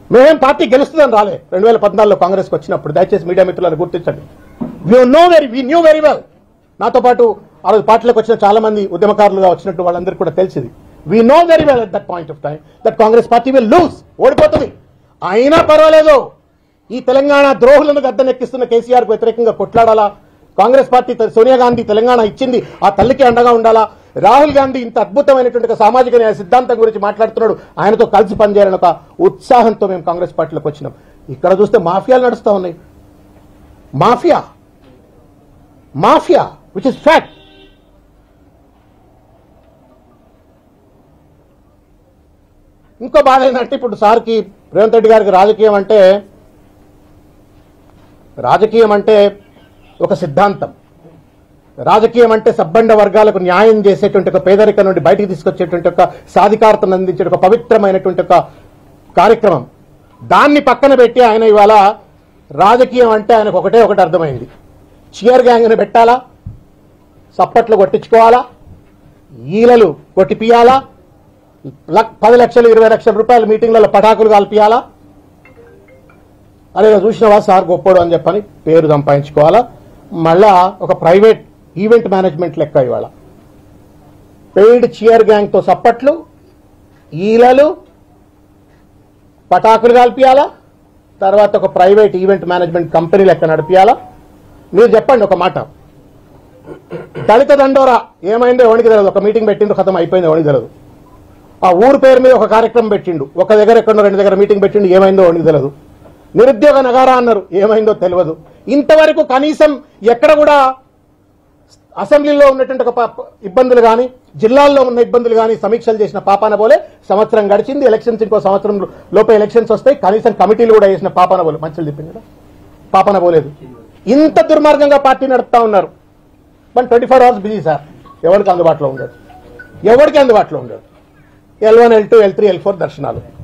మేమేం పార్టీ గెలుస్తుందని రాలే రెండు వేల పద్నాలుగులో కాంగ్రెస్కి వచ్చినప్పుడు దయచేసి మీడియా మిత్రులను గుర్తించండి we know very we knew very well నాతో పాటు ఆ రోజు పార్టీలోకి వచ్చిన చాలా మంది ఉద్యమకారులుగా వచ్చినట్టు వాళ్ళందరికీ కూడా తెలిసింది we know very well at that point of time that Congress party will lose ఓడిపోతుంది అయినా పర్వాలేదు ఈ తెలంగాణ ద్రోహులను గద్దెనెక్కిస్తున్న కేసీఆర్కు వ్యతిరేకంగా కొట్లాడాలా కాంగ్రెస్ పార్టీ తె- సోనియా గాంధీ తెలంగాణ ఇచ్చింది ఆ తల్లికి అండగా ఉండాలా రాహుల్ గాంధీ ఇంత అద్భుతమైనటువంటి ఒక సామాజిక న్యాయ సిద్ధాంతం గురించి మాట్లాడుతున్నాడు ఆయనతో కలిసి పనిచేయాలని ఒక ఉత్సాహంతో మేము కాంగ్రెస్ పార్టీలోకి వచ్చినాం ఇక్కడ చూస్తే మాఫియాలు నడుస్తూ ఉన్నాయి mafia mafia which is fact ఇంకో బాధ ఏంటంటే ఇప్పుడు సార్కి రేవంత్ రెడ్డి గారికి రాజకీయం అంటే రాజకీయం అంటే ఒక సిద్ధాంతం రాజకీయం అంటే సబ్బండ వర్గాలకు న్యాయం చేసేటువంటి ఒక పేదరికం నుండి బయటికి తీసుకొచ్చేటువంటి ఒక సాధికారతను అందించే ఒక పవిత్రమైనటువంటి ఒక కార్యక్రమం దాన్ని పక్కన పెట్టి ఆయన ఇవాళ రాజకీయం అంటే ఆయనకు ఒకటే ఒకటి అర్థమైంది చియర్ గ్యాంగ్ని పెట్టాలా సప్పట్లు కొట్టించుకోవాలా ఈలలు కొట్టిపియాలా లక్- పది లక్షలు ఇరవై లక్షల రూపాయల మీటింగ్లలో పటాకులు కాల్పియాలా అదే చూసినవా సార్ గొప్పోడు అని చెప్పని పేరు సంపాదించుకోవాలా మళ్ళా ఒక ప్రైవేట్ ఈవెంట్ మేనేజ్మెంట్ లెక్క ఇవాళ పెయిడ్ చియర్ గ్యాంగ్తో సప్పట్లు ఈలలు పటాకులు కాల్పియాలా తర్వాత ఒక ప్రైవేట్ ఈవెంట్ మేనేజ్మెంట్ కంపెనీ లెక్క నడిపియాలా మీరు చెప్పండి ఒక మాట దళిత దండోరా ఏమైందో ఎవరికి తెలియదు ఒక మీటింగ్ పెట్టిండు కథం అయిపోయింది ఎవరికి తెలియదు ఆ ఊరు పేరు మీద ఒక కార్యక్రమం పెట్టిండు ఒక దగ్గర ఎక్కడో రెండు దగ్గర మీటింగ్ పెట్టిండు ఏమైందో ఎవరికి తెలియదు నిరుద్యోగ నగారా అన్నారు ఏమైందో తెలియదు ఇంతవరకు కనీసం ఎక్కడ కూడా అసెంబ్లీలో ఉన్నటువంటి ఒక పా- ఇబ్బందులు కానీ జిల్లాల్లో ఉన్న ఇబ్బందులు కానీ సమీక్షలు చేసిన పాపాన పోలే సంవత్సరం గడిచింది ఎలక్షన్స్ ఇంకో సంవత్సరం లోపే ఎలక్షన్స్ వస్తాయి కనీసం కమిటీలు కూడా వేసిన పాపాన పోలే మంచిలు చెప్పింది కదా పాపాన పోలేదు ఇంత దుర్మార్గంగా పార్టీ నడుపుతా ఉన్నారు one twenty four hours busy sir ఎవరికి అందుబాటులో ఉండదు ఎవరికి అందుబాటులో ఉండదు L one L two L three L four దర్శనాలు